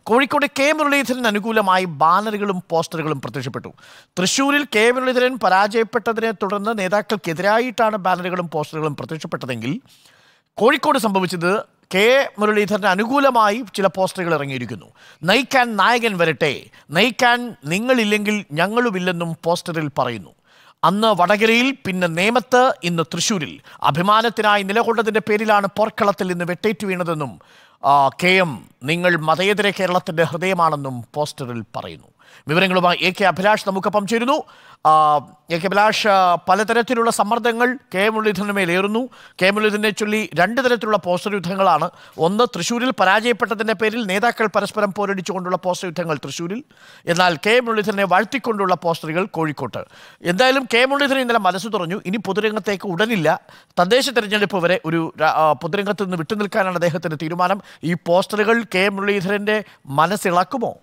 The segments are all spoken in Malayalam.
കോഴിക്കോട് കെ മുരളീധരൻ അനുകൂലമായി ബാനറുകളും പോസ്റ്ററുകളും പ്രത്യക്ഷപ്പെട്ടു തൃശൂരിൽ കെ മുരളീധരൻ പരാജയപ്പെട്ടതിനെ തുടർന്ന് നേതാക്കൾക്കെതിരായിട്ടാണ് ബാനറുകളും പോസ്റ്ററുകളും പ്രത്യക്ഷപ്പെട്ടതെങ്കിൽ കോഴിക്കോട് സംഭവിച്ചത് കെ മുരളീധരന് അനുകൂലമായി ചില പോസ്റ്ററുകൾ ഇറങ്ങിയിരിക്കുന്നു നയിക്കാൻ നായകൻ വരട്ടെ നയിക്കാൻ നിങ്ങളില്ലെങ്കിൽ ഞങ്ങളുമില്ലെന്നും പോസ്റ്ററിൽ പറയുന്നു അന്ന് വടകരയിൽ പിന്നെ നേമത്ത് ഇന്ന് തൃശ്ശൂരിൽ അഭിമാനത്തിനായി നിലകൊണ്ടതിൻ്റെ പേരിലാണ് പോർക്കളത്തിൽ ഇന്ന് വെട്ടേറ്റു വീണതെന്നും ആ, കെ എം നിങ്ങൾ മതേതര കേരളത്തിൻ്റെ ഹൃദയമാണെന്നും പോസ്റ്ററിൽ പറയുന്നു വിവരങ്ങളുമായി എ കെ അഭിലാഷ് നമുക്കൊപ്പം ചേരുന്നു ആ, എ കെ അഭിലാഷ് ആ, പലതരത്തിലുള്ള സമ്മർദ്ദങ്ങൾ കെ മുരളീധരന് മേലേറുന്നു കെ മുരളീധരനെ ചൊല്ലി രണ്ട് തരത്തിലുള്ള പോസ്റ്റർ യുദ്ധങ്ങളാണ് ഒന്ന് തൃശ്ശൂരിൽ പരാജയപ്പെട്ടതിൻ്റെ പേരിൽ നേതാക്കൾ പരസ്പരം പോരടിച്ചുകൊണ്ടുള്ള പോസ്റ്റർ യുദ്ധങ്ങൾ തൃശ്ശൂരിൽ എന്നാൽ കെ മുരളീധരനെ വാഴ്ത്തിക്കൊണ്ടുള്ള പോസ്റ്ററുകൾ കോഴിക്കോട്ട് എന്തായാലും കെ മുരളീധരൻ ഇന്നലെ മനസ്സ് തുറഞ്ഞു ഇനി പൊതുരംഗത്തേക്ക് ഉടനില്ല തദ്ദേശ തെരഞ്ഞെടുപ്പ് വരെ ഒരു ര- ആ, പൊതുരംഗത്ത് നിന്ന് വിട്ടുനിൽക്കാനാണ് അദ്ദേഹത്തിന്റെ തീരുമാനം ഈ പോസ്റ്ററുകൾ കെ മുരളീധരന്റെ മനസ്സിളക്കുമോ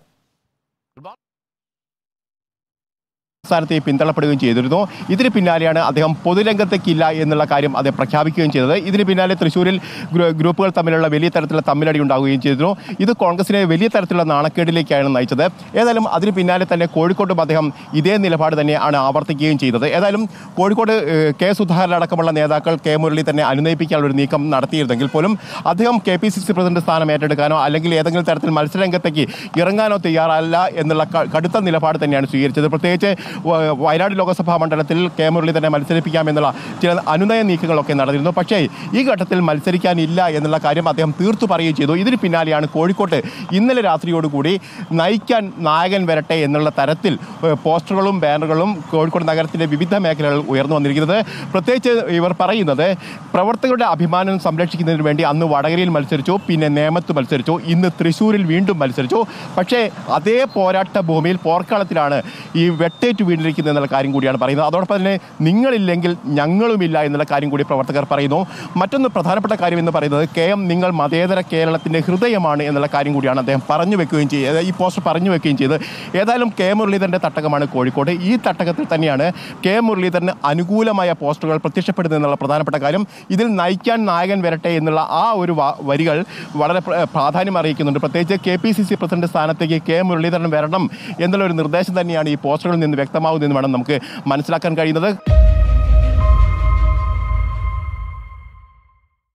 സ്ഥാനത്ത് പിന്തള്ളപ്പെടുകയും ചെയ്തിരുന്നു ഇതിന് പിന്നാലെയാണ് അദ്ദേഹം പൊതുരംഗത്തേക്കില്ല എന്നുള്ള കാര്യം അദ്ദേഹം പ്രഖ്യാപിക്കുകയും ചെയ്തത് ഇതിന് പിന്നാലെ തൃശ്ശൂരിൽ ഗ്രൂ- ഗ്രൂപ്പുകൾ തമ്മിലുള്ള വലിയ തരത്തിലുള്ള തമ്മിലടി ഉണ്ടാവുകയും ചെയ്തിരുന്നു ഇത് കോൺഗ്രസിനെ വലിയ തരത്തിലുള്ള നാണക്കേടിലേക്കാണ് നയിച്ചത് ഏതായാലും അതിന് പിന്നാലെ തന്നെ കോഴിക്കോട്ടും അദ്ദേഹം ഇതേ നിലപാട് തന്നെയാണ് ആവർത്തിക്കുകയും ചെയ്തത് ഏതായാലും കോഴിക്കോട് ഏഹ്, കെ സുധാകരൻ അടക്കമുള്ള നേതാക്കൾ കെ മുരളി തന്നെ അനുനയിപ്പിക്കാനുള്ള ഒരു നീക്കം നടത്തിയിരുന്നെങ്കിൽ പോലും അദ്ദേഹം K P C C president സ്ഥാനം ഏറ്റെടുക്കാനോ അല്ലെങ്കിൽ ഏതെങ്കിലും തരത്തിൽ മത്സരരംഗത്തേക്ക് ഇറങ്ങാനോ തയ്യാറല്ല എന്നുള്ള ക- കടുത്ത നിലപാട് തന്നെയാണ് സ്വീകരിച്ചത് പ്രത്യേകിച്ച് വ- വയനാട് ലോക്സഭാ മണ്ഡലത്തിൽ കെ മുരളി തന്നെ മത്സരിപ്പിക്കാമെന്നുള്ള ചില അനുനയ നീക്കങ്ങളൊക്കെ നടന്നിരുന്നു പക്ഷേ ഈ ഘട്ടത്തിൽ മത്സരിക്കാനില്ല എന്നുള്ള കാര്യം അദ്ദേഹം തീർത്തു പറയുകയും ചെയ്തു ഇതിന് പിന്നാലെയാണ് കോഴിക്കോട്ട് ഇന്നലെ രാത്രിയോടുകൂടി നയിക്കാൻ നായകൻ വരട്ടെ എന്നുള്ള തരത്തിൽ ഏഹ്, പോസ്റ്ററുകളും ബാനറുകളും കോഴിക്കോട് നഗരത്തിൻ്റെ വിവിധ മേഖലകളിൽ ഉയർന്നു വന്നിരിക്കുന്നത് പ്രത്യേകിച്ച് ഇവർ പറയുന്നത് പ്രവർത്തകരുടെ അഭിമാനം സംരക്ഷിക്കുന്നതിന് വേണ്ടി അന്ന് വടകരയിൽ മത്സരിച്ചു പിന്നെ നേമത്ത് മത്സരിച്ചു ഇന്ന് തൃശ്ശൂരിൽ വീണ്ടും മത്സരിച്ചു പക്ഷേ അതേ പോരാട്ട ഭൂമിയിൽ പോർക്കളത്തിലാണ് ഈ വെട്ടേറ്റ് വീണിരിക്കുന്നത് എന്നുള്ള കാര്യം കൂടിയാണ് പറയുന്നത് അതോടൊപ്പം തന്നെ നിങ്ങളില്ലെങ്കിൽ ഞങ്ങളുമില്ല എന്നുള്ള കാര്യം കൂടി പ്രവർത്തകർ പറയുന്നു മറ്റൊന്ന് പ്രധാനപ്പെട്ട കാര്യം എന്ന് പറയുന്നത് കെ എം നിങ്ങൾ മതേതര കേരളത്തിൻ്റെ ഹൃദയമാണ് എന്നുള്ള കാര്യം കൂടിയാണ് അദ്ദേഹം പറഞ്ഞു വെക്കുകയും ചെയ്തത് ഈ പോസ്റ്റർ പറഞ്ഞു വെക്കുകയും ചെയ്ത് ഏതായാലും കെ മുരളീധരൻ്റെ തട്ടകമാണ് കോഴിക്കോട് ഈ തട്ടകത്തിൽ തന്നെയാണ് കെ മുരളീധരന് അനുകൂലമായ പോസ്റ്ററുകൾ പ്രത്യക്ഷപ്പെടുന്നത് എന്നുള്ള പ്രധാനപ്പെട്ട കാര്യം ഇതിൽ നയിക്കാൻ നായകൻ വരട്ടെ എന്നുള്ള ആ ഒരു വ- വരികൾ വളരെ പ്ര- പ്രാധാന്യം അറിയിക്കുന്നുണ്ട് പ്രത്യേകിച്ച് K P C C president സ്ഥാനത്തേക്ക് കെ മുരളീധരൻ വരണം എന്നുള്ള ഒരു നിർദ്ദേശം തന്നെയാണ് ഈ പോസ്റ്ററുകളിൽ നിന്ന് വ്യക്തമാവുന്നതെന്ന് വേണം നമുക്ക് മനസ്സിലാക്കാൻ കഴിയുന്നത്